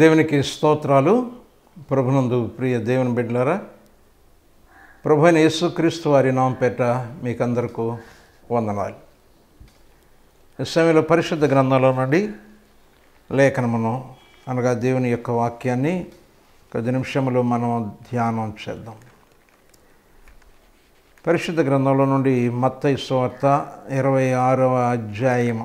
దేవునికి స్తోత్రాలు ప్రభునందు ప్రియ దేవుని బిడ్డలారా ప్రభు అయిన యేసుక్రీస్తు వారి నామం పేట మీకందరకు వందనాలు ఈ సమయంలో పరిశుద్ధ గ్రంథంలో నుండి లేఖనమును అనగా దేవుని యొక్క వాక్యాన్ని కొద్ది నిమిషములు మనం ధ్యానం చేద్దాం పరిశుద్ధ గ్రంథంలో నుండి మత్తయి సువార్త ఇరవై ఆరవ అధ్యాయం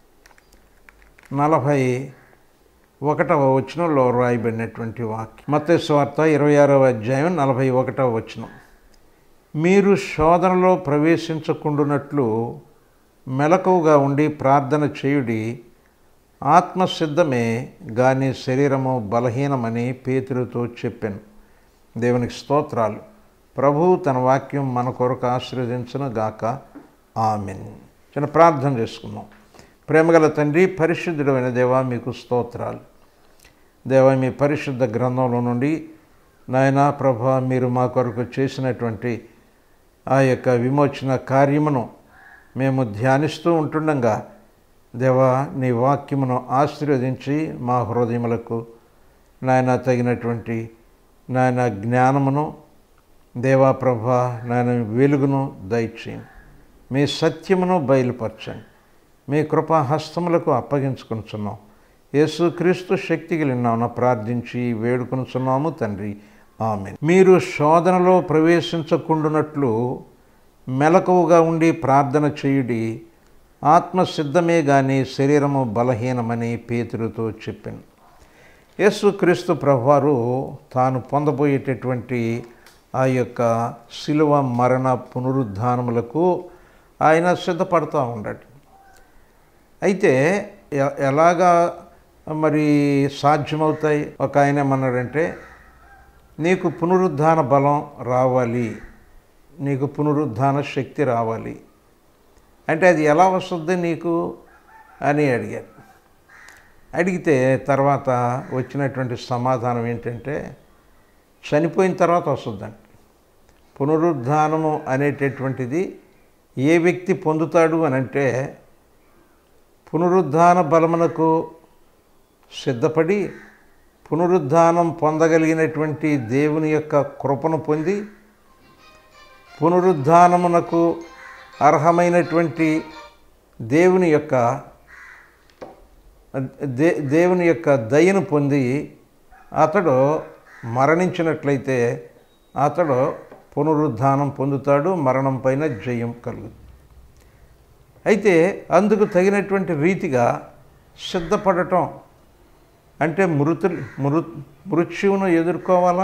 నలభై ఒకటవ వచనంలో రాయబడినటువంటి వాక్యం మత్తయి సువార్త ఇరవై ఆరవ అధ్యాయం నలభై ఒకటవ వచనం మీరు శోధనలో ప్రవేశించకుండునట్లు మెలకువగా ఉండి ప్రార్థన చేయుడి ఆత్మసిద్ధమే గాని శరీరము బలహీనమని పేతురుతో చెప్పాను దేవునికి స్తోత్రాలు ప్రభువు తన వాక్యం మన కొరకు ఆశీర్వదించను గాక ఆమెన్ చిన్న ప్రార్థన చేసుకుందాం ప్రేమగల తండ్రి పరిశుద్ధుడైన దేవా మీకు స్తోత్రాలు దేవా మీ పరిశుద్ధ గ్రంథంలో నుండి నాయనా ప్రభా మీరు మా కొరకు చేసినటువంటి ఆ యొక్క విమోచన కార్యమును మేము ధ్యానిస్తూ ఉంటుండగా దేవా నీ వాక్యమును ఆశీర్వదించి మా హృదయములకు నాయన తగినటువంటి నాయన జ్ఞానమును దేవా ప్రభా నాయన వెలుగును దయచేయండి మీ సత్యమును బయలుపరచండి మీ కృపా హస్తములకు అప్పగించుకుంటున్నాం యేసుక్రీస్తు శక్తి కలిగినామన ప్రార్థించి వేడుకొనుచున్నాము తండ్రి ఆమె మీరు శోధనలో ప్రవేశించకుండునట్లు మెలకువగా ఉండి ప్రార్థన చేయుడి ఆత్మసిద్ధమే గాని శరీరము బలహీనమని పేతురుతో చెప్పాను యేసుక్రీస్తు ప్రభువారు తాను పొందబోయేటటువంటి ఆ యొక్క శిలువ మరణ పునరుద్ధానములకు ఆయన సిద్ధపడతా ఉండడు అయితే ఎ- ఎలాగా మరి సాధ్యమవుతాయి ఒక ఆయన ఏమన్నాడంటే నీకు పునరుద్ధాన బలం రావాలి నీకు పునరుద్ధాన శక్తి రావాలి అంటే అది ఎలా వస్తుంది నీకు అని అడిగారు అడిగితే తర్వాత వచ్చినటువంటి సమాధానం ఏంటంటే చనిపోయిన తర్వాత వస్తుందంట పునరుద్ధానము అనేటటువంటిది ఏ వ్యక్తి పొందుతాడు అని అంటే పునరుద్ధాన బలమునకు సిద్ధపడి పునరుద్ధానం పొందగలిగినటువంటి దేవుని యొక్క కృపను పొంది పునరుద్ధానమునకు అర్హమైనటువంటి దేవుని యొక్క దే దేవుని యొక్క దయను పొంది అతడు మరణించినట్లయితే అతడు పునరుద్ధానం పొందుతాడు మరణం పైన జయం కలుగుతుంది అయితే అందుకు తగినటువంటి రీతిగా సిద్ధపడటం అంటే మృతు మృ మృత్యువును ఎదుర్కోవాలా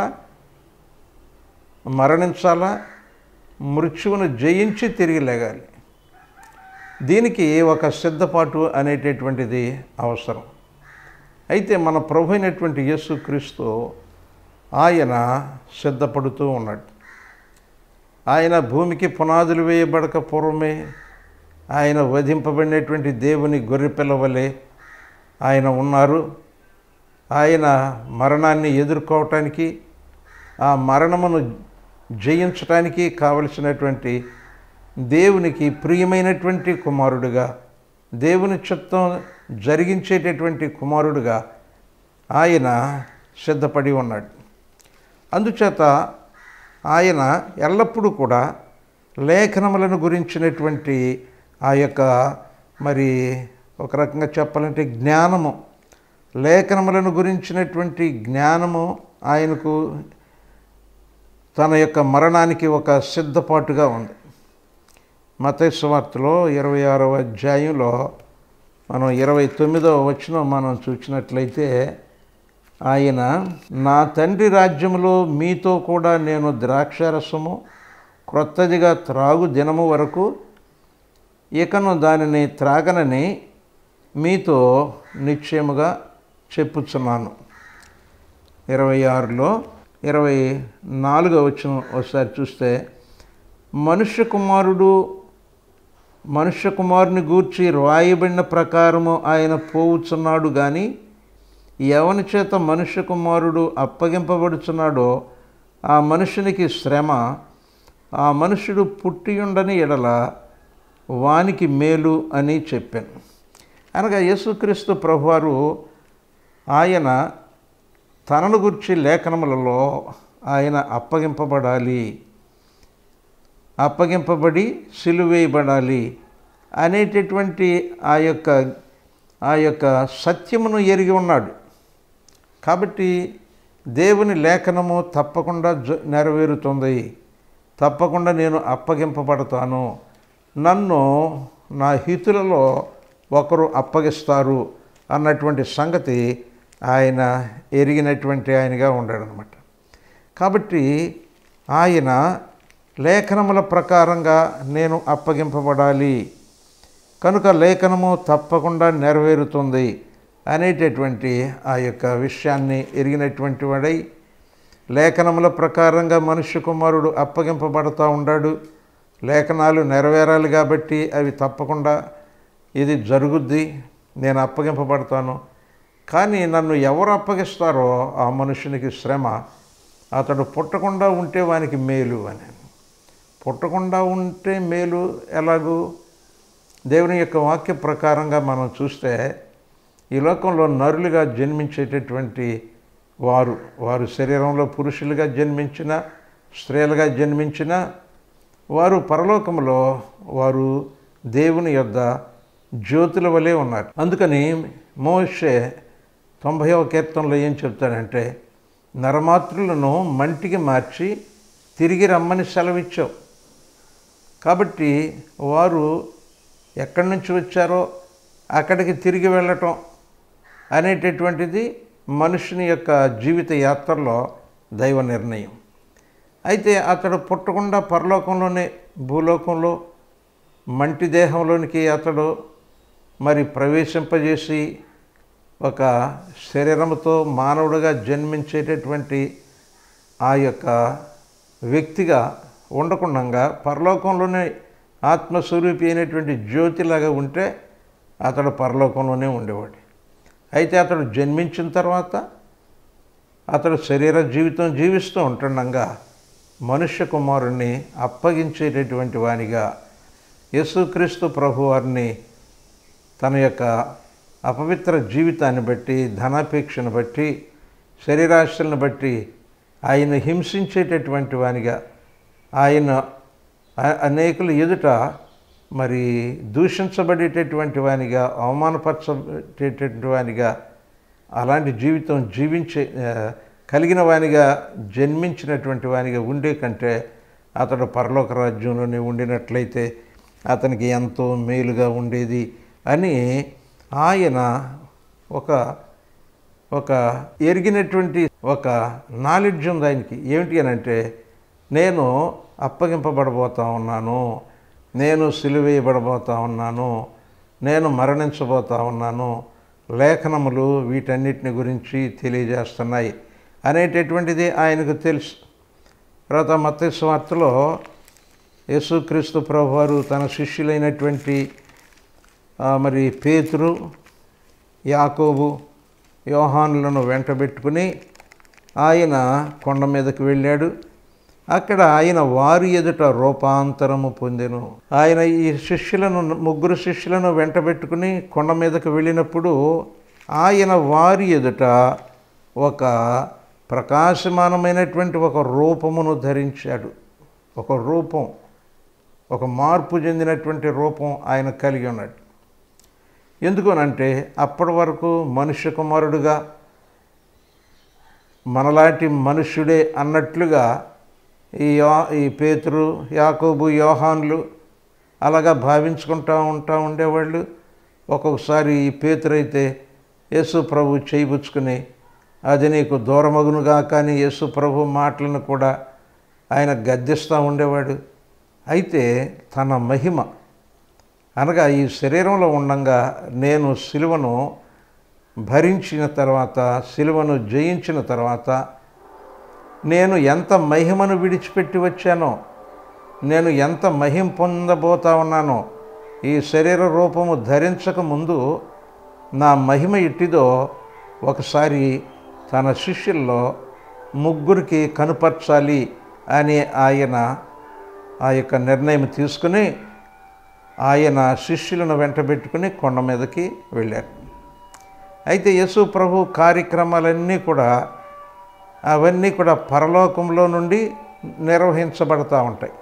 మరణించాలా మృత్యువును జయించి తిరిగి లేగాలి దీనికి ఒక సిద్ధపాటు అనేటటువంటిది అవసరం అయితే మన ప్రభు అయినటువంటి యేసుక్రీస్తు ఆయన సిద్ధపడుతూ ఉన్నాడు ఆయన భూమికి పునాదులు వేయబడక పూర్వమే ఆయన వధింపబడినటువంటి దేవుని గొర్రెపిల్ల వలె ఆయన ఉన్నారు ఆయన మరణాన్ని ఎదుర్కోవటానికి ఆ మరణమును జయించటానికి కావలసినటువంటి దేవునికి ప్రియమైనటువంటి కుమారుడుగా దేవుని చిత్తం జరిగించేటటువంటి కుమారుడుగా ఆయన సిద్ధపడి ఉన్నాడు అందుచేత ఆయన ఎల్లప్పుడూ కూడా లేఖనములను గురించినటువంటి ఆ యొక్క మరి ఒక రకంగా చెప్పాలంటే జ్ఞానము లేఖనములను గురించినటువంటి జ్ఞానము ఆయనకు తన యొక్క మరణానికి ఒక సిద్ధపాటుగా ఉంది మతేశ్వార్తలో ఇరవై ఆరవ అధ్యాయంలో మనం ఇరవై తొమ్మిదవ వచ్చిన మనం చూసినట్లయితే ఆయన నా తండ్రి రాజ్యములో మీతో కూడా నేను ద్రాక్షారసము క్రొత్తదిగా త్రాగు దినము వరకు ఇకను దానిని త్రాగనని మీతో నిశ్చయముగా చెప్పుచున్నాను ఇరవై ఆరులో ఇరవై నాలుగో వచ్చిన ఒకసారి చూస్తే మనుష్య కుమారుడు మనుష్య కుమారుని గూర్చి రాయబడిన ప్రకారము ఆయన పోవుచున్నాడు కానీ ఎవని చేత మనుష్య కుమారుడు అప్పగింపబడుచున్నాడో ఆ మనుషునికి శ్రమ ఆ మనుషుడు పుట్టియుండని ఎడల వానికి మేలు అని చెప్పాను అనగా యేసుక్రీస్తు ప్రభువారు ఆయన తనను గురించి లేఖనములలో ఆయన అప్పగింపబడాలి అప్పగింపబడి సిలువేయబడాలి అనేటటువంటి ఆ యొక్క ఆ యొక్క సత్యమును ఎరిగి ఉన్నాడు కాబట్టి దేవుని లేఖనము తప్పకుండా జ నెరవేరుతుంది తప్పకుండా నేను అప్పగింపబడతాను నన్ను నా హితులలో ఒకరు అప్పగిస్తారు అన్నటువంటి సంగతి ఆయన ఎరిగినటువంటి ఆయనగా ఉన్నాడనమాట కాబట్టి ఆయన లేఖనముల ప్రకారంగా నేను అప్పగింపబడాలి కనుక లేఖనము తప్పకుండా నెరవేరుతుంది అనేటటువంటి ఆ యొక్క విషయాన్ని ఎరిగినటువంటి వాడై లేఖనముల ప్రకారంగా మనుష్య కుమారుడు అప్పగింపబడతా ఉన్నాడు లేఖనాలు నెరవేరాలి కాబట్టి అవి తప్పకుండా ఇది జరుగుద్ది నేను అప్పగింపబడతాను కానీ నన్ను ఎవరు అప్పగిస్తారో ఆ మనుషునికి శ్రమ అతడు పుట్టకుండా ఉంటే వానికి మేలు అని పుట్టకుండా ఉంటే మేలు ఎలాగూ దేవుని యొక్క వాక్య ప్రకారంగా మనం చూస్తే ఈ లోకంలో నరులుగా జన్మించేటటువంటి వారు వారు శరీరంలో పురుషులుగా జన్మించిన స్త్రీలుగా జన్మించిన వారు పరలోకంలో వారు దేవుని యొద్ద జ్యోతుల వలె ఉన్నారు అందుకని మోషే తొంభైవ కీర్తనలో ఏం చెప్తాడంటే నరమాతృలను మంటికి మార్చి తిరిగి రమ్మని సెలవిచ్చావు కాబట్టి వారు ఎక్కడి నుంచి వచ్చారో అక్కడికి తిరిగి వెళ్ళటం అనేటటువంటిది మనుషుని యొక్క జీవిత యాత్రలో దైవ నిర్ణయం అయితే అతడు పుట్టకుండా పరలోకంలోనే భూలోకంలో మంటి దేహంలోనికి అతడు మరి ప్రవేశింపజేసి ఒక శరీరంతో మానవుడిగా జన్మించేటటువంటి ఆ యొక్క వ్యక్తిగా ఉండకుండా పరలోకంలోనే ఆత్మస్వరూపి అయినటువంటి జ్యోతిలాగా ఉంటే అతడు పరలోకంలోనే ఉండేవాడు అయితే అతడు జన్మించిన తర్వాత అతడు శరీర జీవితం జీవిస్తూ ఉంటుండగా మనుష్య కుమారుణ్ణి అప్పగించేటటువంటి వానిగా యేసుక్రీస్తు ప్రభువారిని తన యొక్క అపవిత్ర జీవితాన్ని బట్టి ధనాపేక్షను బట్టి శరీరాశలను బట్టి ఆయన హింసించేటటువంటి వానిగా ఆయన అ- అనేకుల ఎదుట మరి దూషించబడేటటువంటి వానిగా అవమానపరచబడేటటువంటి వానిగా అలాంటి జీవితం జీవించే ఆ, కలిగిన వానిగా జన్మించినటువంటి వానిగా ఉండే కంటే అతడు పరలోక రాజ్యంలోనే ఉండినట్లయితే అతనికి ఎంతో మేలుగా ఉండేది అని ఆయన ఒక ఒక ఎరిగినటువంటి ఒక నాలెడ్జ్ ఉంది ఆయనకి ఏమిటి అని అంటే నేను అప్పగింపబడబోతా ఉన్నాను నేను సిలువేయబడబోతా ఉన్నాను నేను మరణించబోతా ఉన్నాను లేఖనములు వీటన్నిటిని గురించి తెలియజేస్తున్నాయి అనేటటువంటిది ఆయనకు తెలుసు తర్వాత మత స్వార్తలో యేసుక్రీస్తు ప్రభువారు తన శిష్యులైనటువంటి ఆ, మరి పేతురు యాకోబు యోహానులను వెంటబెట్టుకుని ఆయన కొండ మీదకి వెళ్ళాడు అక్కడ ఆయన వారి ఎదుట రూపాంతరము పొందెను ఆయన ఈ శిష్యులను ముగ్గురు శిష్యులను వెంటబెట్టుకుని కొండ మీదకి వెళ్ళినప్పుడు ఆయన వారి ఎదుట ఒక ప్రకాశమానమైనటువంటి ఒక రూపమును ధరించాడు ఒక రూపం ఒక మార్పు చెందినటువంటి రూపం ఆయన కలిగి ఉన్నాడు ఎందుకనంటే అప్పటి వరకు మనుష్య కుమారుడుగా మనలాంటి మనుష్యుడే అన్నట్లుగా ఈ యో ఈ పేతురు యాకోబు యోహాన్లు అలాగా భావించుకుంటూ ఉంటా ఉండేవాళ్ళు ఒక్కొక్కసారి ఈ పేతురైతే యేసు ప్రభు చేయిపుచ్చుకుని అది నీకు దూరమగునుగా కానీ యేసు ప్రభు మాటలను కూడా ఆయన గద్దిస్తూ ఉండేవాడు అయితే తన మహిమ అనగా ఈ శరీరంలో ఉండంగా నేను సిలువను భరించిన తర్వాత సిలువను జయించిన తర్వాత నేను ఎంత మహిమను విడిచిపెట్టి వచ్చానో నేను ఎంత మహిమ పొందబోతా ఉన్నానో ఈ శరీర రూపము ధరించక ముందు నా మహిమ ఇట్టిదో ఒకసారి తన శిష్యుల్లో ముగ్గురికి కనుపర్చాలి అని ఆయన ఆ యొక్క నిర్ణయం తీసుకుని ఆయన శిష్యులను వెంటబెట్టుకుని కొండ మీదకి వెళ్ళారు అయితే యేసు ప్రభు కార్యక్రమాలన్నీ కూడా అవన్నీ కూడా పరలోకంలో నుండి నిర్వహించబడతా ఉంటాయి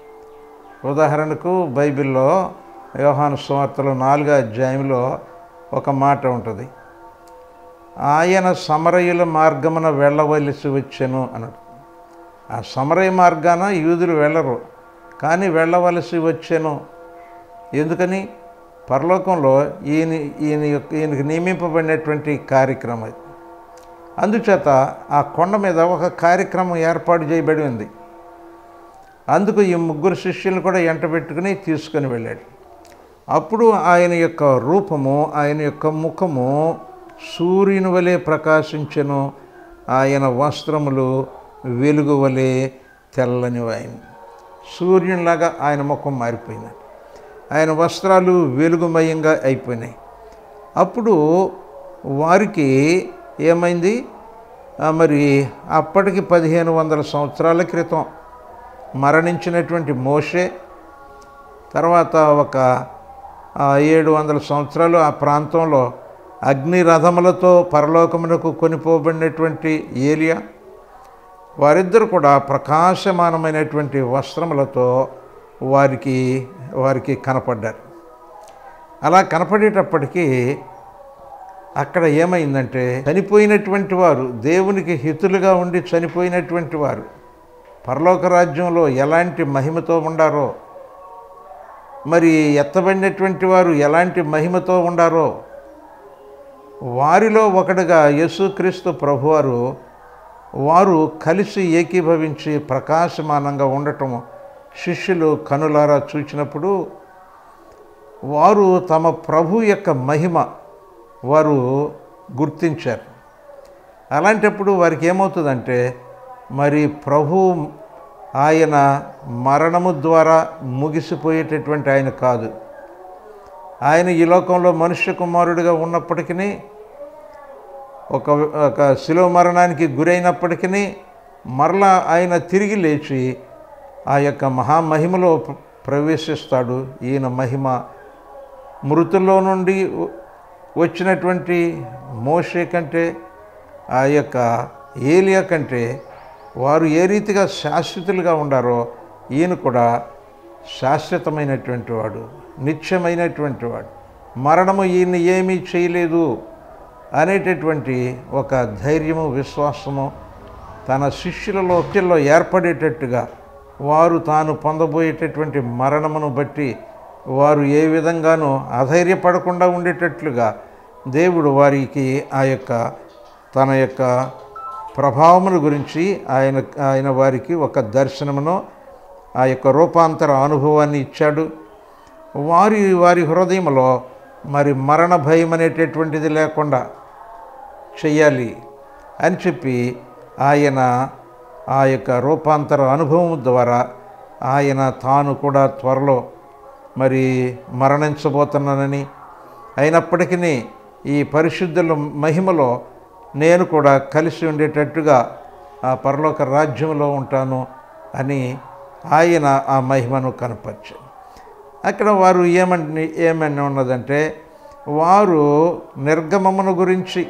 ఉదాహరణకు బైబిల్లో యోహాను సువార్తలో నాలుగో అధ్యాయంలో ఒక మాట ఉంటుంది ఆయన సమరయుల మార్గమున వెళ్ళవలసి వచ్చెను అన్నాడు ఆ సమరయ మార్గాన యూదులు వెళ్ళరు కానీ వెళ్ళవలసి వచ్చెను ఎందుకని పరలోకంలో ఈయన ఈయన యొక్క ఈయనకి నియమింపబడినటువంటి కార్యక్రమం అది అందుచేత ఆ కొండ మీద ఒక కార్యక్రమం ఏర్పాటు చేయబడి ఉంది అందుకు ఈ ముగ్గురు శిష్యులను కూడా ఎంట పెట్టుకుని తీసుకొని వెళ్ళాడు అప్పుడు ఆయన యొక్క రూపము ఆయన యొక్క ముఖము సూర్యుని వలె ప్రకాశించెను ఆయన వస్త్రములు వెలుగు వలె తెల్లని ఆయన సూర్యునిలాగా ఆయన ముఖం మారిపోయింది ఆయన వస్త్రాలు వెలుగుమయంగా అయిపోయినాయి అప్పుడు వారికి ఏమైంది ఆ, మరి అప్పటికి పదిహేను వందల సంవత్సరాల క్రితం మరణించినటువంటి మోషే తర్వాత ఒక ఆ, ఏడు వందల సంవత్సరాలు ఆ ప్రాంతంలో అగ్ని రథములతో పరలోకమునకు కొనిపోబడినటువంటి ఏలియా వారిద్దరు కూడా ప్రకాశమానమైనటువంటి వస్త్రములతో వారికి వారికి కనపడ్డారు అలా కనపడేటప్పటికీ అక్కడ ఏమైందంటే చనిపోయినటువంటి వారు దేవునికి హితులుగా ఉండి చనిపోయినటువంటి వారు పరలోక రాజ్యంలో ఎలాంటి మహిమతో ఉండారో మరి ఎత్తబడినటువంటి వారు ఎలాంటి మహిమతో ఉండారో వారిలో ఒకడుగా యేసుక్రీస్తు ప్రభువారు వారు కలిసి ఏకీభవించి ప్రకాశమానంగా ఉండటం శిష్యులు కనులారా చూచినప్పుడు వారు తమ ప్రభు యొక్క మహిమ వారు గుర్తించారు అలాంటప్పుడు వారికి ఏమవుతుందంటే మరి ప్రభు ఆయన మరణము ద్వారా ముగిసిపోయేటటువంటి ఆయన కాదు ఆయన ఈ లోకంలో మనుష్య కుమారుడిగా ఉన్నప్పటికీ ఒక ఒక శిలువ మరణానికి గురైనప్పటికీ మరలా ఆయన తిరిగి లేచి ఆ యొక్క మహామహిమలో ప్ర- ప్రవేశిస్తాడు ఈయన మహిమ మృతుల్లో నుండి వ- వచ్చినటువంటి మోషే కంటే ఆ యొక్క ఏలియా కంటే వారు ఏ రీతిగా శాశ్వతులుగా ఉండారో ఈయన కూడా శాశ్వతమైనటువంటి వాడు నిత్యమైనటువంటి వాడు మరణము ఈయన్ని ఏమీ చేయలేదు అనేటటువంటి ఒక ధైర్యము విశ్వాసము తన శిష్యులలో శిష్యుల్లో ఏర్పడేటట్టుగా వారు తాను పొందబోయేటటువంటి మరణమును బట్టి వారు ఏ విధంగానూ అధైర్యపడకుండా ఉండేటట్లుగా దేవుడు వారికి ఆ యొక్క తన యొక్క ప్రభావమును గురించి ఆయన ఆయన వారికి ఒక దర్శనమును ఆ యొక్క రూపాంతర అనుభవాన్ని ఇచ్చాడు వారి వారి హృదయంలో మరి మరణ భయం అనేటటువంటిది లేకుండా చెయ్యాలి అని చెప్పి ఆయన ఆ యొక్క రూపాంతర అనుభవం ద్వారా ఆయన తాను కూడా త్వరలో మరి మరణించబోతున్నానని అయినప్పటికీ ఈ పరిశుద్ధుల మహిమలో నేను కూడా కలిసి ఉండేటట్టుగా ఆ పరలోక రాజ్యంలో ఉంటాను అని ఆయన ఆ మహిమను కనపరిచారు అక్కడ వారు ఏమని ఏమని ఉన్నదంటే వారు నిర్గమమును గురించి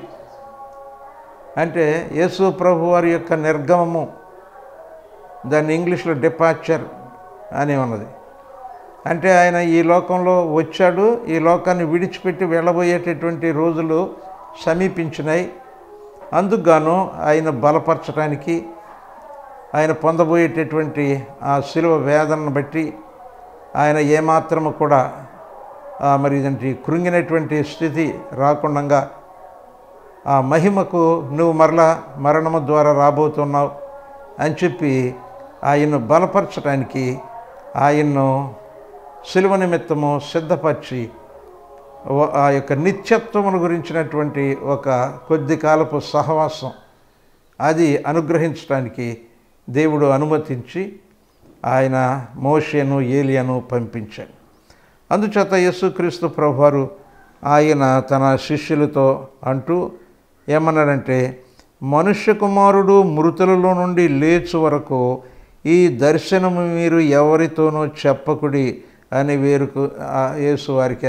అంటే యేసు ప్రభు వారి యొక్క నిర్గమము దాన్ని ఇంగ్లీష్లో డిపార్చర్ అని ఉన్నది అంటే ఆయన ఈ లోకంలో వచ్చాడు ఈ లోకాన్ని విడిచిపెట్టి వెళ్ళబోయేటటువంటి రోజులు సమీపించినాయి అందుకుగాను ఆయన బలపరచడానికి ఆయన పొందబోయేటటువంటి ఆ శిలువ వేదనను బట్టి ఆయన ఏమాత్రము కూడా ఆ, మరి ఇదంటి కృంగినటువంటి స్థితి రాకుండా ఆ మహిమకు నువ్వు మరలా మరణము ద్వారా రాబోతున్నావు అని చెప్పి ఆయన్ను బలపరచడానికి ఆయన్ను శిలువ నిమిత్తము సిద్ధపరిచి వ- ఆ యొక్క నిత్యత్వమును గురించినటువంటి ఒక కొద్ది కాలపు సహవాసం అది అనుగ్రహించడానికి దేవుడు అనుమతించి ఆయన మోషేను ఏలియను పంపించాడు అందుచేత యేసుక్రీస్తు ప్రభువారు ఆయన తన శిష్యులతో అంటూ ఏమన్నాడంటే మనుష్య కుమారుడు మృతులలో నుండి లేచు వరకు ఈ దర్శనము మీరు ఎవరితోనూ చెప్పకుడి అని వేరుకు ఆ యేసు వారికి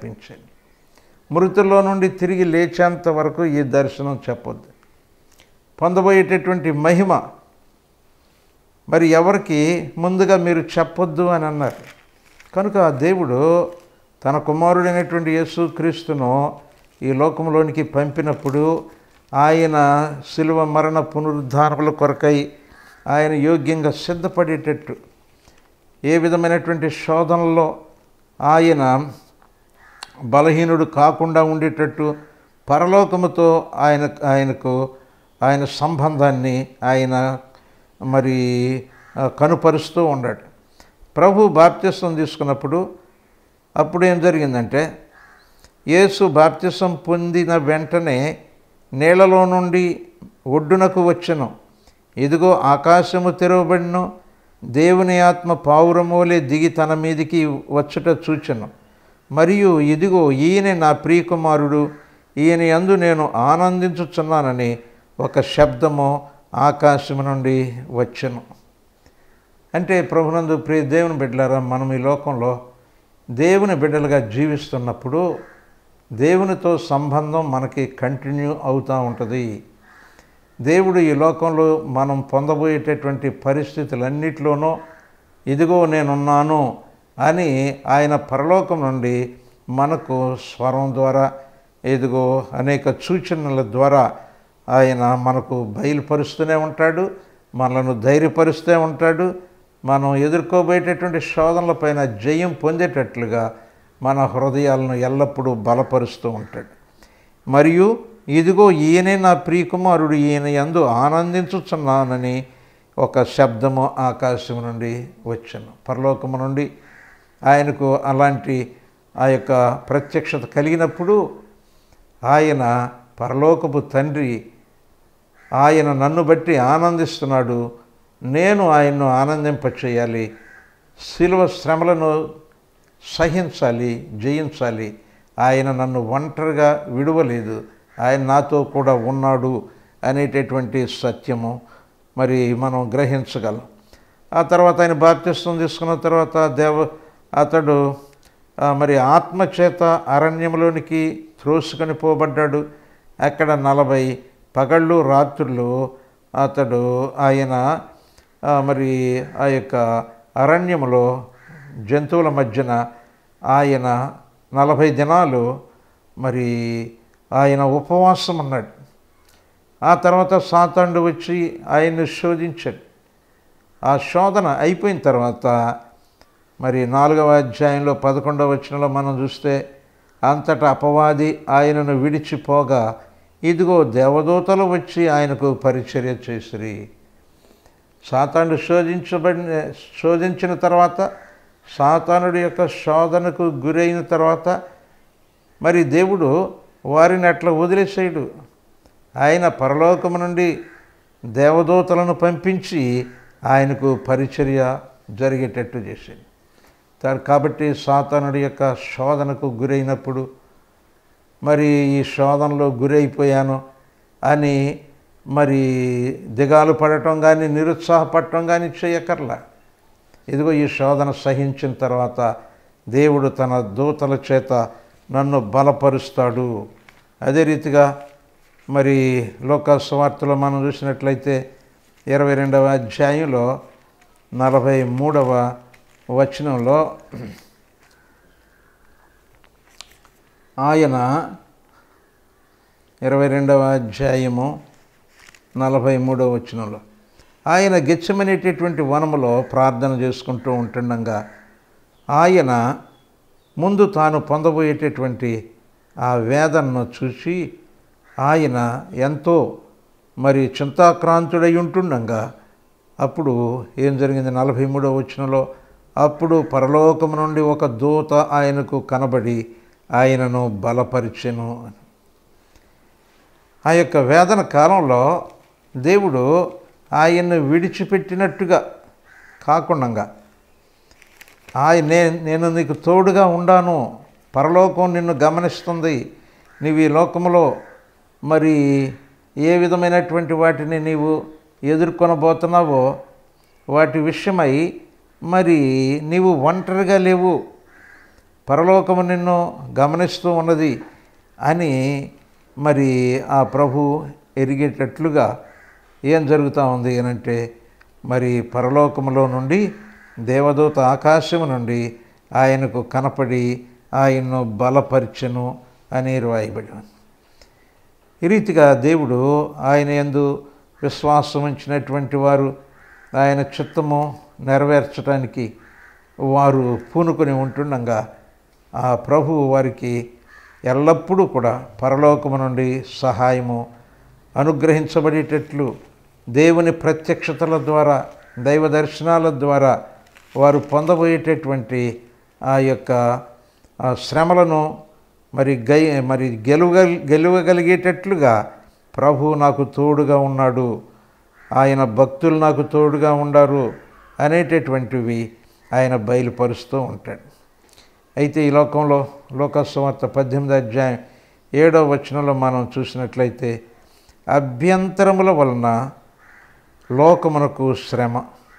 ఆజ్ఞాపించండి మృతుల్లో నుండి తిరిగి లేచేంత వరకు ఈ దర్శనం చెప్పొద్దు పొందబోయేటటువంటి మహిమ మరి ఎవరికి ముందుగా మీరు చెప్పొద్దు అని అన్నారు కనుక ఆ దేవుడు తన కుమారుడైనటువంటి యేసు క్రీస్తును ఈ లోకంలోనికి పంపినప్పుడు ఆయన శిలువ మరణ పునరుద్ధారముల కొరకై ఆయన యోగ్యంగా సిద్ధపడేటట్టు ఏ విధమైనటువంటి శోధనలో ఆయన బలహీనుడు కాకుండా ఉండేటట్టు పరలోకముతో ఆయన ఆయనకు ఆయన సంబంధాన్ని ఆయన మరి ఆ, కనుపరుస్తూ ఉన్నాడు ప్రభు బాప్తిసం తీసుకున్నప్పుడు అప్పుడు ఏం జరిగిందంటే యేసు బాప్తిసం పొందిన వెంటనే నీళ్లలో నుండి ఒడ్డునకు వచ్చెను ఇదిగో ఆకాశము తెరవబడిను దేవుని ఆత్మ పావురమోలే దిగి తన మీదికి వచ్చుట చూచెను మరియు ఇదిగో ఈయన నా ప్రియకుమారుడు ఈయన యందు నేను ఆనందించుచున్నానని ఒక శబ్దము ఆకాశము నుండి వచ్చెను అంటే ప్రభునందు ప్రియ దేవుని బిడ్డలారా మనం ఈ లోకంలో దేవుని బిడ్డలుగా జీవిస్తున్నప్పుడు దేవునితో సంబంధం మనకి కంటిన్యూ అవుతూ ఉంటుంది దేవుడు ఈ లోకంలో మనం పొందబోయేటటువంటి పరిస్థితులన్నిటిలోనూ ఇదిగో నేనున్నాను అని ఆయన పరలోకం నుండి మనకు స్వరం ద్వారా ఇదిగో అనేక సూచనల ద్వారా ఆయన మనకు బయలుపరుస్తూనే ఉంటాడు మనలను ధైర్యపరుస్తూ ఉంటాడు మనం ఎదుర్కోబోయేటటువంటి శోధనలపైన జయం పొందేటట్లుగా మన హృదయాలను ఎల్లప్పుడూ బలపరుస్తూ ఉంటాడు మరియు ఇదిగో ఈయనే నా ప్రియకుమారుడు ఈయన యందు ఆనందించుచున్నానని ఒక శబ్దము ఆకాశం నుండి వచ్చాను పరలోకము నుండి ఆయనకు అలాంటి ఆ యొక్క ప్రత్యక్షత కలిగినప్పుడు ఆయన పరలోకపు తండ్రి ఆయన నన్ను బట్టి ఆనందిస్తున్నాడు నేను ఆయన్ను ఆనందింపచేయాలి శిలువ శ్రమలను సహించాలి జయించాలి ఆయన నన్ను ఒంటరిగా విడవలేదు ఆయన నాతో కూడా ఉన్నాడు అనేటటువంటి సత్యము మరి మనం గ్రహించగలం ఆ తర్వాత ఆయన బాప్తిస్తం తీసుకున్న తర్వాత దేవ అతడు ఆ, మరి ఆత్మచేత అరణ్యంలోనికి త్రోసుకొని పోబడ్డాడు అక్కడ నలభై పగళ్ళు రాత్రులు అతడు ఆయన ఆ, మరి ఆ యొక్క అరణ్యములో జంతువుల మధ్యన ఆయన నలభై దినాలు మరి ఆయన ఉపవాసం అన్నాడు ఆ తర్వాత సాతాండు వచ్చి ఆయన్ని శోధించాడు ఆ శోధన అయిపోయిన తర్వాత మరి నాలుగవ అధ్యాయంలో పదకొండవ వచనంలో మనం చూస్తే అంతటా అపవాది ఆయనను విడిచిపోగా ఇదిగో దేవదూతలు వచ్చి ఆయనకు పరిచర్య చేసిరి సాతానుడు శోధించబడిన శోధించిన తర్వాత సాతానుడి యొక్క శోధనకు గురైన తర్వాత మరి దేవుడు వారిని అట్లా వదిలేసేయడు ఆయన పరలోకము నుండి దేవదూతలను పంపించి ఆయనకు పరిచర్య జరిగేటట్టు చేశాడు తా- కాబట్టి సాతానుడి యొక్క శోధనకు గురైనప్పుడు మరి ఈ శోధనలో గురైపోయాను అని మరి దిగాలు పడటం కానీ నిరుత్సాహపడటం కానీ చేయకర్లా ఇదిగో ఈ శోధన సహించిన తర్వాత దేవుడు తన దూతల చేత నన్ను బలపరుస్తాడు అదే రీతిగా మరి లోక సువార్తలో మనం చూసినట్లయితే ఇరవై రెండవ అధ్యాయంలో నలభై మూడవ వచనంలో ఆయన ఇరవై రెండవ అధ్యాయము నలభై మూడవ వచనంలో ఆయన గెచ్చమనేటటువంటి వనములో ప్రార్థన చేసుకుంటూ ఉంటుండగా ఆయన ముందు తాను పొందబోయేటటువంటి ఆ వేదనను చూసి ఆయన ఎంతో మరి చింతాక్రాంతుడై ఉంటుండగా అప్పుడు ఏం జరిగింది నలభై మూడవ వచనంలో అప్పుడు పరలోకము నుండి ఒక దూత ఆయనకు కనబడి ఆయనను బలపరిచెను అని ఆ యొక్క వేదన కాలంలో దేవుడు ఆయన్ను విడిచిపెట్టినట్టుగా కాకుండా ఆయన నే- నేను నీకు తోడుగా ఉండాను పరలోకం నిన్ను గమనిస్తుంది నీవు ఈ లోకంలో మరి ఏ విధమైనటువంటి వాటిని నీవు ఎదుర్కొనబోతున్నావో వాటి విషయమై మరి నీవు ఒంటరిగా లేవు పరలోకము నిన్ను గమనిస్తూ ఉన్నది అని మరి ఆ ప్రభు ఎరిగేటట్లుగా ఏం జరుగుతూ ఉంది అని అంటే మరి పరలోకములో నుండి దేవదూత ఆకాశము నుండి ఆయనకు కనపడి ఆయన్ను బలపరిచెను అని రాయబడి ఉంది ఈ రీతిగా దేవుడు ఆయన యందు విశ్వాసం ఉంచినటువంటి వారు ఆయన చిత్తము నెరవేర్చడానికి వారు పూనుకొని ఉంటుండగా ఆ ప్రభువు వారికి ఎల్లప్పుడూ కూడా పరలోకము నుండి సహాయము అనుగ్రహించబడేటట్లు దేవుని ప్రత్యక్షతల ద్వారా దైవ దర్శనాల ద్వారా వారు పొందబోయేటటువంటి ఆ యొక్క ఆ శ్రమలను మరి గై మరి గెలువ గెలువగలిగేటట్లుగా ప్రభు నాకు తోడుగా ఉన్నాడు ఆయన భక్తులు నాకు తోడుగా ఉండారు అనేటటువంటివి ఆయన బయలుపరుస్తూ ఉంటాడు అయితే ఈ లోకంలో లోకస్వార్త పద్దెనిమిది అధ్యాయం ఏడవ వచనంలో మనం చూసినట్లయితే అభ్యంతరముల వలన లోకమునకు శ్రమ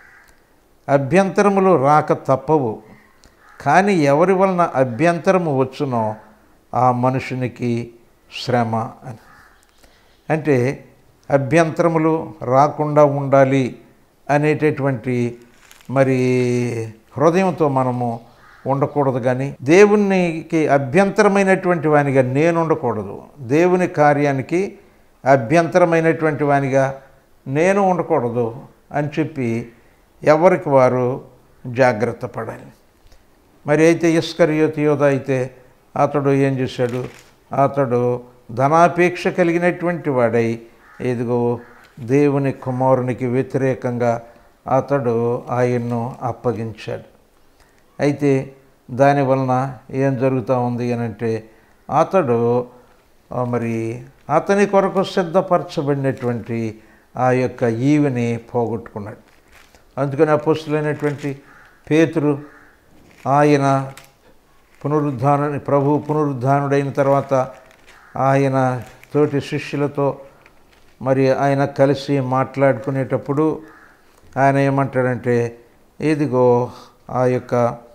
అభ్యంతరములు రాక తప్పవు కానీ ఎవరి వలన అభ్యంతరము వచ్చునో ఆ మనుషునికి శ్రమ అని అంటే అభ్యంతరములు రాకుండా ఉండాలి అనేటటువంటి మరి హృదయంతో మనము ఉండకూడదు కానీ దేవునికి అభ్యంతరమైనటువంటి వానిగా నేను ఉండకూడదు దేవుని కార్యానికి అభ్యంతరమైనటువంటి వానిగా నేను ఉండకూడదు అని చెప్పి ఎవరికి వారు జాగ్రత్త పడాలి మరి అయితే ఇస్కరియోతి యోధ అయితే అతడు ఏం చేశాడు అతడు ధనాపేక్ష కలిగినటువంటి వాడై ఇదిగో దేవుని కుమారునికి వ్యతిరేకంగా అతడు ఆయన్ను అప్పగించాడు అయితే దాని వలన ఏం జరుగుతూ ఉంది అని అంటే అతడు ఆ, మరి అతని కొరకు సిద్ధపరచబడినటువంటి ఆ యొక్క ఈవిని పోగొట్టుకున్నాడు అందుకని అపోస్తులైనటువంటి పేతురు ఆయన పునరుద్ధాను ప్రభు పునరుద్ధానుడైన తర్వాత ఆయన తోటి శిష్యులతో మరి ఆయన కలిసి మాట్లాడుకునేటప్పుడు ఆయన ఏమంటాడంటే ఇదిగో ఆ యొక్క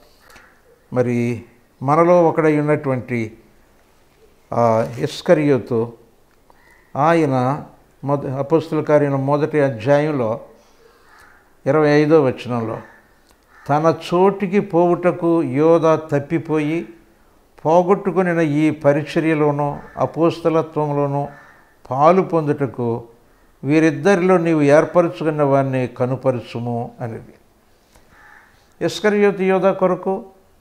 మరి మనలో ఒకడై ఉన్నటువంటి ఆ ఇస్కరియోతు ఆయన మొద అపస్తుల కార్యం మొదటి అధ్యాయంలో ఇరవై ఐదో వచనంలో తన చోటికి పోవుటకు యోధ తప్పిపోయి పోగొట్టుకుని ఈ పరిచర్యలోనూ అపోస్తలత్వంలోనూ పాలు పొందుటకు వీరిద్దరిలో నీవు ఏర్పరచుకున్న వారిని కనుపరుచుము అనేది ఇస్కరియోతి యోధ కొరకు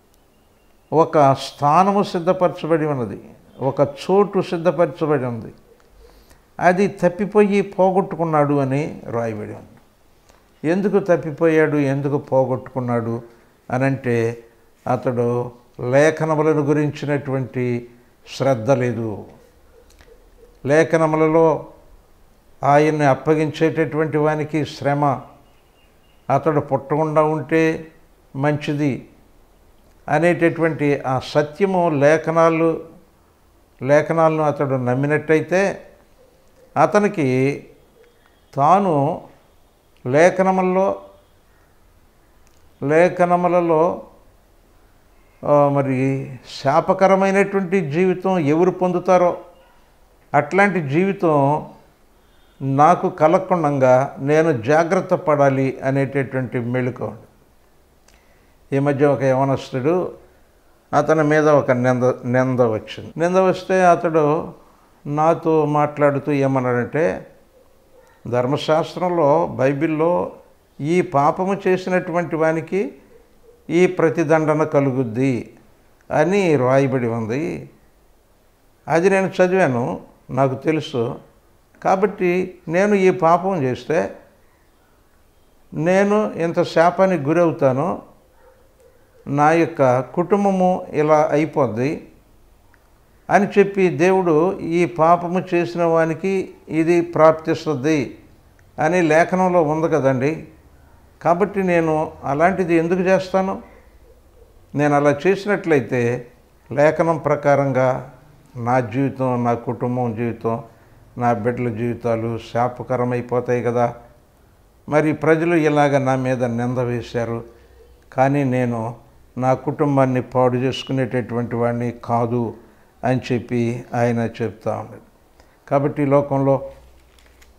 ఒక స్థానము సిద్ధపరచబడి ఉన్నది ఒక చోటు సిద్ధపరచబడి ఉంది అది తప్పిపోయి పోగొట్టుకున్నాడు అని రాయబడి ఉంది ఎందుకు తప్పిపోయాడు ఎందుకు పోగొట్టుకున్నాడు అనంటే అతడు లేఖనములను గురించినటువంటి శ్రద్ధ లేదు లేఖనములలో ఆయన్ని అప్పగించేటటువంటి వానికి శ్రమ అతడు పుట్టకుండా ఉంటే మంచిది అనేటటువంటి ఆ సత్యము లేఖనాలు లేఖనాలను అతడు నమ్మినట్టయితే అతనికి తాను లేఖనముల్లో లేఖనములలో ఆ, మరి శాపకరమైనటువంటి జీవితం ఎవరు పొందుతారో అట్లాంటి జీవితం నాకు కలగకుండా నేను జాగ్రత్త పడాలి అనేటటువంటి మెళుక ఉంది ఈ మధ్య ఒక యవనస్తుడు అతని మీద ఒక నింద నింద వచ్చింది నింద వస్తే అతడు నాతో మాట్లాడుతూ ఏమన్నాడంటే ధర్మశాస్త్రంలో బైబిల్లో ఈ పాపము చేసినటువంటి వానికి ఈ ప్రతిదండన కలుగుద్ది అని రాయబడి ఉంది అది నేను చదివాను నాకు తెలుసు కాబట్టి నేను ఈ పాపం చేస్తే నేను ఇంత శాపానికి గురవుతాను నా యొక్క కుటుంబము ఇలా అయిపోద్ది అని చెప్పి దేవుడు ఈ పాపము చేసిన వానికి ఇది ప్రాప్తిస్తుంది అని లేఖనంలో ఉంది కదండి కాబట్టి నేను అలాంటిది ఎందుకు చేస్తాను నేను అలా చేసినట్లయితే లేఖనం ప్రకారంగా నా జీవితం నా కుటుంబం జీవితం నా బిడ్డల జీవితాలు శాపకరమైపోతాయి కదా మరి ప్రజలు ఇలాగ నా మీద నింద వేశారు కానీ నేను నా కుటుంబాన్ని పాడు చేసుకునేటటువంటి వాడిని కాదు అని చెప్పి ఆయన చెప్తా ఉన్నాడు కాబట్టి ఈ లోకంలో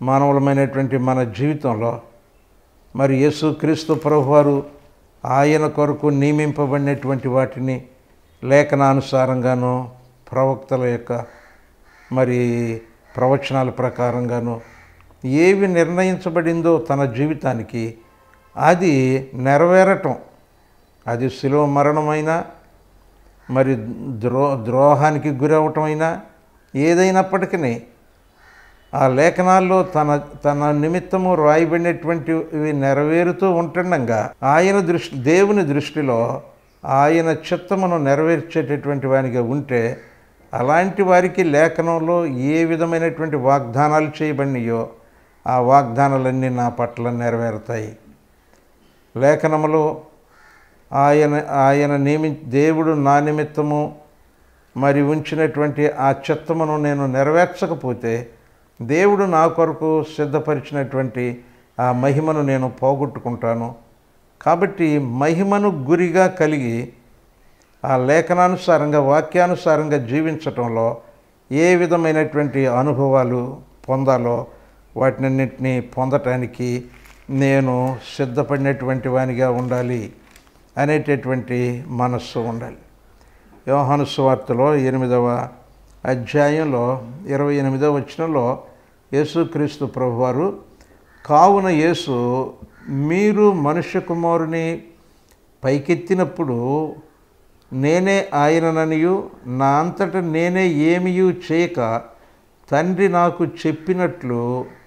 మానవులమైనటువంటి మన జీవితంలో మరి యేసుక్రీస్తు ప్రభువారు ఆయన కొరకు నియమింపబడినటువంటి వాటిని లేఖనానుసారంగాను ప్రవక్తల యొక్క మరి ప్రవచనాల ప్రకారంగాను ఏవి నిర్ణయించబడిందో తన జీవితానికి అది నెరవేరటం అది శిలువ మరణమైనా మరి ద్రో ద్రోహానికి గురవటమైనా ఏదైనప్పటికీ ఆ లేఖనాల్లో తన తన నిమిత్తము రాయబడినటువంటివి నెరవేరుతూ ఉంటుండగా ఆయన దృష్టి దేవుని దృష్టిలో ఆయన చిత్తమును నెరవేర్చేటటువంటి వానిగా ఉంటే అలాంటి వారికి లేఖనంలో ఏ విధమైనటువంటి వాగ్దానాలు చేయబడినాయో ఆ వాగ్దానాలన్నీ నా పట్ల నెరవేరుతాయి లేఖనములో ఆయన ఆయన నియమి దేవుడు నా నిమిత్తము మరి ఉంచినటువంటి ఆ చిత్తమును నేను నెరవేర్చకపోతే దేవుడు నా కొరకు సిద్ధపరిచినటువంటి ఆ మహిమను నేను పోగొట్టుకుంటాను కాబట్టి మహిమను గురిగా కలిగి ఆ లేఖనానుసారంగా వాక్యానుసారంగా జీవించటంలో ఏ విధమైనటువంటి అనుభవాలు పొందాలో వాటినన్నింటినీ పొందటానికి నేను సిద్ధపడినటువంటి వానిగా ఉండాలి అనేటటువంటి మనస్సు ఉండాలి యోహాను సువార్తలో ఎనిమిదవ అధ్యాయంలో ఇరవై ఎనిమిదవ వచనంలో యేసుక్రీస్తు ప్రభువారు కావున యేసు మీరు మనుష్య కుమారుని పైకెత్తినప్పుడు నేనే ఆయనననియు నా అంతట నేనే ఏమియు చేయక తండ్రి నాకు చెప్పినట్లు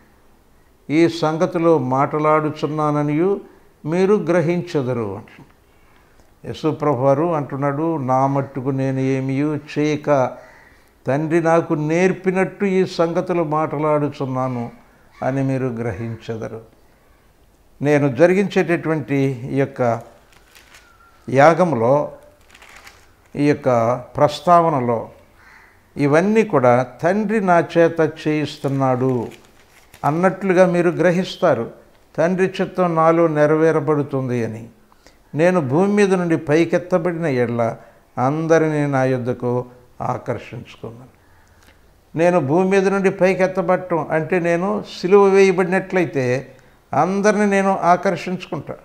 ఈ సంగతిలో మాట్లాడుచున్నాననియు మీరు గ్రహించదరు యశుప్రభు వారు అంటున్నాడు నా మట్టుకు నేను ఏమియు చేయక తండ్రి నాకు నేర్పినట్టు ఈ సంగతులు మాట్లాడుచున్నాను అని మీరు గ్రహించదరు నేను జరిగించేటటువంటి ఈ యొక్క యాగంలో ఈ యొక్క ప్రస్తావనలో ఇవన్నీ కూడా తండ్రి నా చేత చేయిస్తున్నాడు అన్నట్లుగా మీరు గ్రహిస్తారు తండ్రి చిత్తం నాలో నెరవేరబడుతుంది అని నేను భూమి మీద నుండి పైకెత్తబడిన ఎడ్ల అందరినీ నా యొద్దకు ఆకర్షించుకున్నాను నేను భూమి మీద నుండి పైకెత్తబడటం అంటే నేను సిలువ వేయబడినట్లయితే అందరిని నేను ఆకర్షించుకుంటా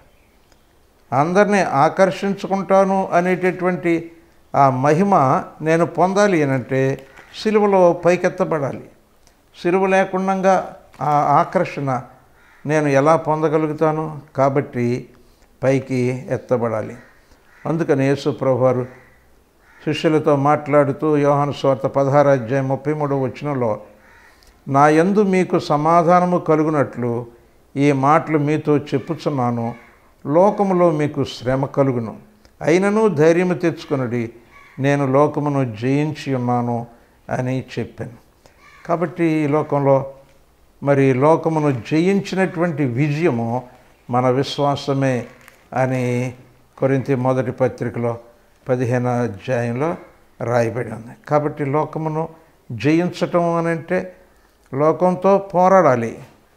అందరినీ ఆకర్షించుకుంటాను అనేటటువంటి ఆ మహిమ నేను పొందాలి అనంటే సిలువలో పైకెత్తబడాలి సిలువ లేకుండా ఆ ఆకర్షణ నేను ఎలా పొందగలుగుతాను కాబట్టి పైకి ఎత్తబడాలి అందుకని యేసు ప్రభువారు శిష్యులతో మాట్లాడుతూ యోహాను స్వార్థ పదహారు అధ్యాయం ముప్పై మూడవ వచనంలో నా యందు మీకు సమాధానము కలుగునట్లు ఈ మాటలు మీతో చెప్పుచున్నాను లోకములో మీకు శ్రమ కలుగును అయినను ధైర్యము తెచ్చుకొనుడి నేను లోకమును జయించి ఉన్నాను అని చెప్పాను కాబట్టి ఈ లోకంలో మరి లోకమును జయించినటువంటి విజయము మన విశ్వాసమే అని కొరింతి మొదటి పత్రికలో పదిహేను అధ్యాయంలో రాయబడి ఉంది కాబట్టి లోకమును జయించటం అని అంటే లోకంతో పోరాడాలి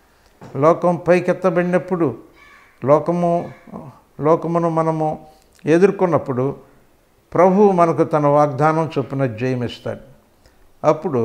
లోకం పైకెత్తబడినప్పుడు లోకము లోకమును మనము ఎదుర్కొన్నప్పుడు ప్రభువు మనకు తన వాగ్దానం చొప్పున జయమిస్తాడు అప్పుడు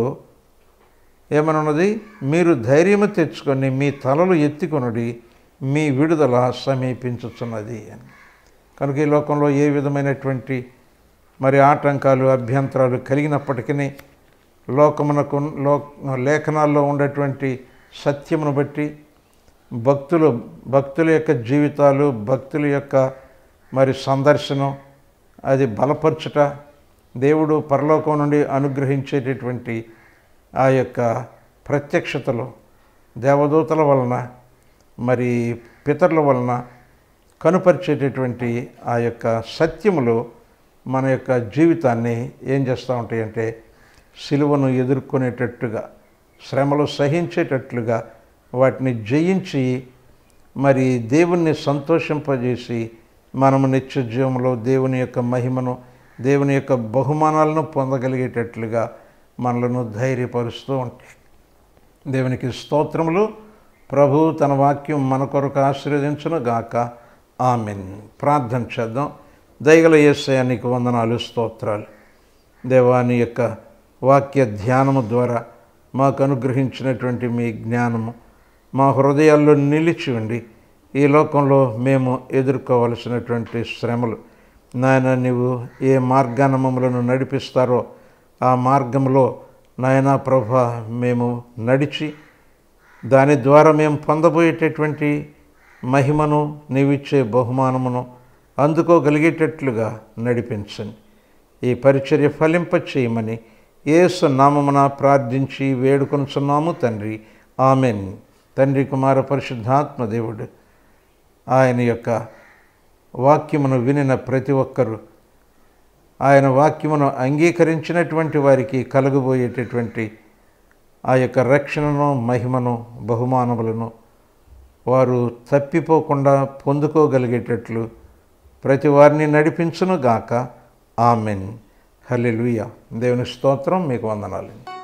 ఏమనున్నది మీరు ధైర్యము తెచ్చుకొని మీ తలలు ఎత్తికొనుడి మీ విడుదల సమీపించుచున్నది అని కనుక ఈ లోకంలో ఏ విధమైనటువంటి మరి ఆటంకాలు అభ్యంతరాలు కలిగినప్పటికీ లోకమునకు లో లేఖనాల్లో ఉండేటువంటి సత్యమును బట్టి భక్తులు భక్తుల యొక్క జీవితాలు భక్తుల యొక్క మరి సందర్శనం అది బలపరచుట దేవుడు పరలోకం నుండి అనుగ్రహించేటటువంటి ఆ యొక్క ప్రత్యక్షతలు దేవదూతల వలన మరి పితరుల వలన కనుపరిచేటటువంటి ఆ యొక్క సత్యములు మన యొక్క జీవితాన్ని ఏం చేస్తూ ఉంటాయంటే సిలువను ఎదుర్కొనేటట్టుగా శ్రమలు సహించేటట్లుగా వాటిని జయించి మరి దేవుణ్ణి సంతోషింపజేసి మనము నిత్య జీవంలో దేవుని యొక్క మహిమను దేవుని యొక్క బహుమానాలను పొందగలిగేటట్లుగా మనలను ధైర్యపరుస్తూ ఉంటాయి దేవునికి స్తోత్రములు ప్రభు తన వాక్యం మన కొరకు ఆశీర్వదించును గాక ఆమెన్ ప్రార్థన చేద్దాం దయగల ఏసయానికి వందనాలు స్తోత్రాలు దేవాని యొక్క వాక్య ధ్యానము ద్వారా మాకు అనుగ్రహించినటువంటి మీ జ్ఞానము మా హృదయాల్లో నిలిచి ఉండి ఈ లోకంలో మేము ఎదుర్కోవలసినటువంటి శ్రమలు నాయన నీవు ఏ మార్గాన మమ్మలను నడిపిస్తారో ఆ మార్గంలో నాయనా ప్రభ మేము నడిచి దాని ద్వారా మేము పొందబోయేటటువంటి మహిమను నీవిచ్చే బహుమానమును అందుకోగలిగేటట్లుగా నడిపించండి ఈ పరిచర్య ఫలింప చేయమని యేసు నామమున ప్రార్థించి వేడుకొనుచున్నాము తండ్రి ఆమెన్ తండ్రి కుమార పరిశుద్ధాత్మ దేవుడు ఆయన యొక్క వాక్యమును వినిన ప్రతి ఒక్కరూ ఆయన వాక్యమును అంగీకరించినటువంటి వారికి కలగబోయేటటువంటి ఆ యొక్క రక్షణను మహిమను బహుమానములను వారు తప్పిపోకుండా పొందుకోగలిగేటట్లు ప్రతి వారిని నడిపించును గాక ఆమెన్ హల్లెలూయా దేవుని స్తోత్రం మీకు వందనాలు